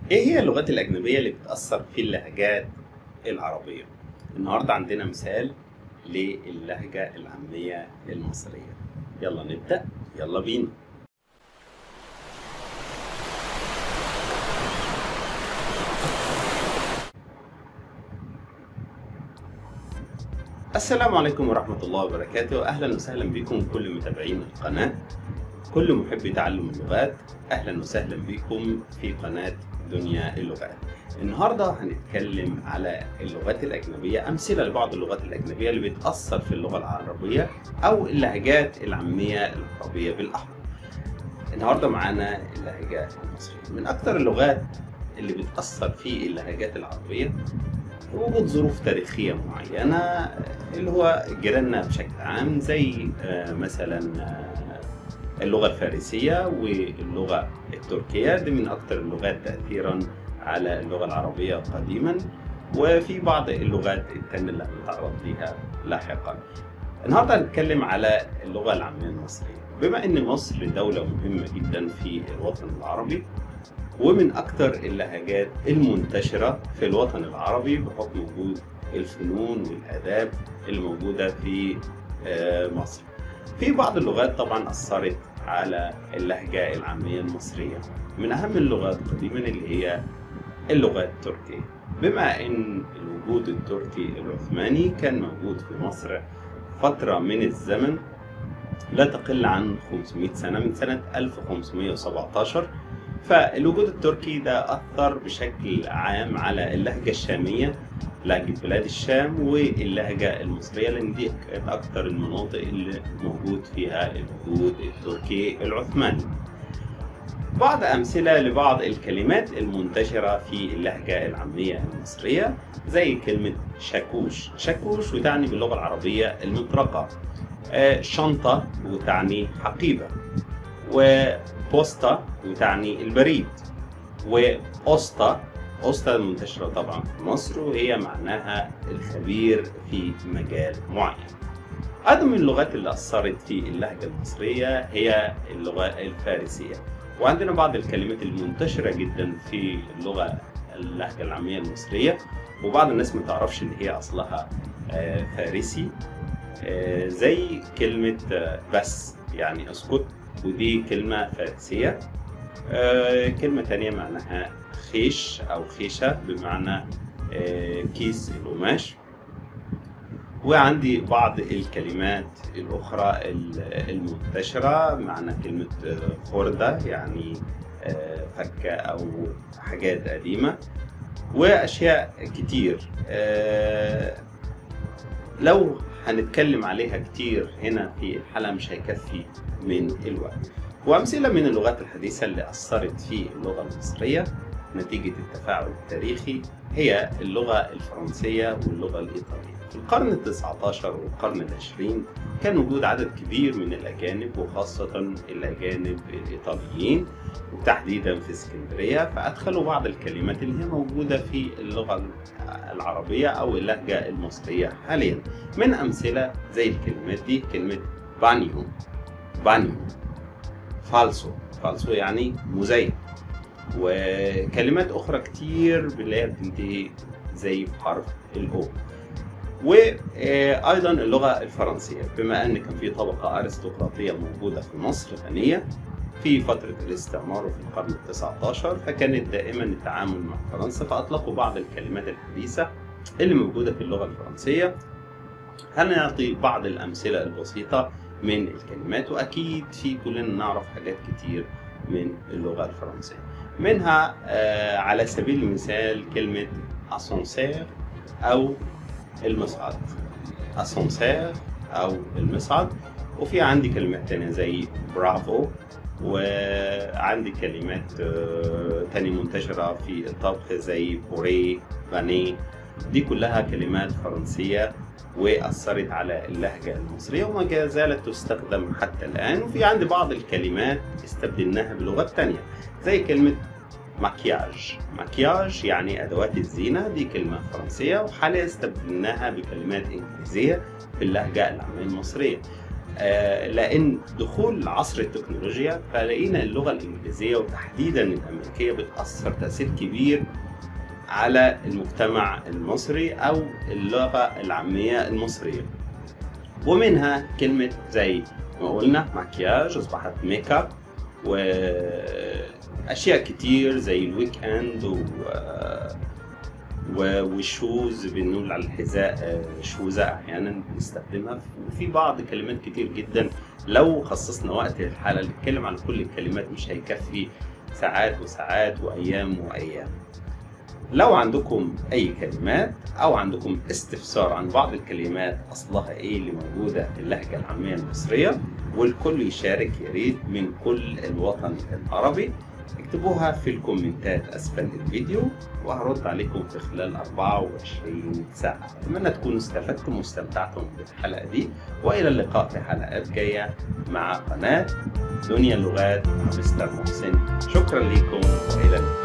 ايه هي اللغات الأجنبية اللي بتأثر في اللهجات العربية؟ النهاردة عندنا مثال للهجة العامية المصرية يلا نبدأ يلا بينا السلام عليكم ورحمة الله وبركاته أهلا وسهلا بكم كل متابعين القناة كل محبي تعلم اللغات أهلا وسهلا بكم في قناة دنيا اللغات النهاردة هنتكلم على اللغات الأجنبية أمثلة لبعض اللغات الأجنبية اللي بتأثر في اللغة العربية أو اللهجات العامية العربية بالأحرى النهاردة معانا اللهجة المصرية من أكثر اللغات اللي بتأثر في اللهجات العربية وجود ظروف تاريخية معينة اللي هو جيراننا بشكل عام زي آه، مثلا آه، اللغة الفارسية واللغة التركية دي من أكثر اللغات تأثيرا على اللغة العربية قديما وفي بعض اللغات التانية اللي هنتعرض ليها لاحقا النهارده هنتكلم على اللغة العامية المصرية بما إن مصر دولة مهمة جدا في الوطن العربي ومن أكثر اللهجات المنتشرة في الوطن العربي بحكم وجود الفنون والآداب اللي موجودة في آه، مصر. في بعض اللغات طبعا أثرت على اللهجة العامية المصرية. من أهم اللغات قديما اللي هي اللغة التركية. بما إن الوجود التركي العثماني كان موجود في مصر فترة من الزمن لا تقل عن 500 سنة من سنة 1517 فالوجود التركي ده أثر بشكل عام على اللهجة الشامية لهجة بلاد الشام واللهجة المصرية لأن دي كانت أكثر المناطق اللي موجود فيها الوجود التركي العثماني. بعض أمثلة لبعض الكلمات المنتشرة في اللهجة العامية المصرية زي كلمة شاكوش، شاكوش وتعني باللغة العربية المطرقة. آه، شنطة وتعني حقيبة. وبوستا وتعني البريد وأوستا أوستا منتشرة طبعا في مصر وهي معناها الخبير في مجال معين أيضا من اللغات اللي أثرت في اللهجة المصرية هي اللغة الفارسية وعندنا بعض الكلمات المنتشرة جدا في اللغة اللهجة العامية المصرية وبعض الناس ما تعرفش إن هي أصلها آه، فارسي آه، زي كلمة آه، بس يعني اسكت ودي كلمة فارسية آه، كلمة تانية معناها خيش أو خيشة بمعنى آه، كيس القماش وعندي بعض الكلمات الأخرى ال- المنتشرة معنى كلمة آه، خردة يعني آه، فكة أو حاجات قديمة وأشياء كتير آه، لو هنتكلم عليها كتير هنا في الحلقة مش هيكفي من الوقت وأمثلة من اللغات الحديثة اللي أثرت في اللغة المصرية نتيجة التفاعل التاريخي هي اللغة الفرنسية واللغة الإيطالية في القرن التسعة عشر والقرن العشرين كان وجود عدد كبير من الأجانب وخاصة الأجانب الإيطاليين وتحديدا في اسكندرية فأدخلوا بعض الكلمات اللي هي موجودة في اللغة العربية أو اللهجة المصرية حاليا من أمثلة زي الكلمات دي كلمة بانيو بانيو فالسو فالسو يعني مزيف وكلمات أخرى كتير اللي هي بتنتهي زي بحرف الأو وأيضا اللغة الفرنسية بما أن كان في طبقة أرستقراطية موجودة في مصر غنية في فترة الاستعمار وفي القرن التسعة عشر فكانت دائما التعامل مع فرنسا فأطلقوا بعض الكلمات الحديثة اللي موجودة في اللغة الفرنسية هنعطي بعض الأمثلة البسيطة من الكلمات وأكيد في كلنا نعرف حاجات كتير من اللغة الفرنسية منها آه على سبيل المثال كلمة أسانسير أو المصعد أسانسير أو المصعد وفي عندي كلمات تانية زي برافو وعندي كلمات آه، تانية منتشرة في الطبخ زي بوري بانيه دي كلها كلمات فرنسية وأثرت على اللهجة المصرية وما زالت تستخدم حتى الآن وفي عندي بعض الكلمات استبدلناها بلغات تانية زي كلمة مكياج مكياج يعني أدوات الزينة دي كلمة فرنسية وحاليا استبدلناها بكلمات إنجليزية في اللهجة العامية المصرية آه، لان دخول عصر التكنولوجيا فلقينا اللغه الانجليزيه وتحديدا الامريكيه بتاثر تاثير كبير على المجتمع المصري او اللغه العاميه المصريه ومنها كلمه زي ما قلنا مكياج اصبحت ميك اب واشياء كتير زي الويك اند و و- والشوز بنقول على الحذاء آه، شوزة أحيانا بنستخدمها وفي بعض كلمات كتير جدا لو خصصنا وقت الحلقة نتكلم عن كل الكلمات مش هيكفي ساعات وساعات وأيام وأيام لو عندكم أي كلمات أو عندكم استفسار عن بعض الكلمات أصلها إيه اللي موجودة في اللهجة العامية المصرية والكل يشارك يا ريت من كل الوطن العربي اكتبوها في الكومنتات أسفل الفيديو وهرد عليكم في خلال 24 ساعة أتمنى تكونوا استفدتم واستمتعتم بالحلقة دي وإلى اللقاء في حلقات جاية مع قناة دنيا اللغات مع مستر محسن شكرا لكم وإلى اللقاء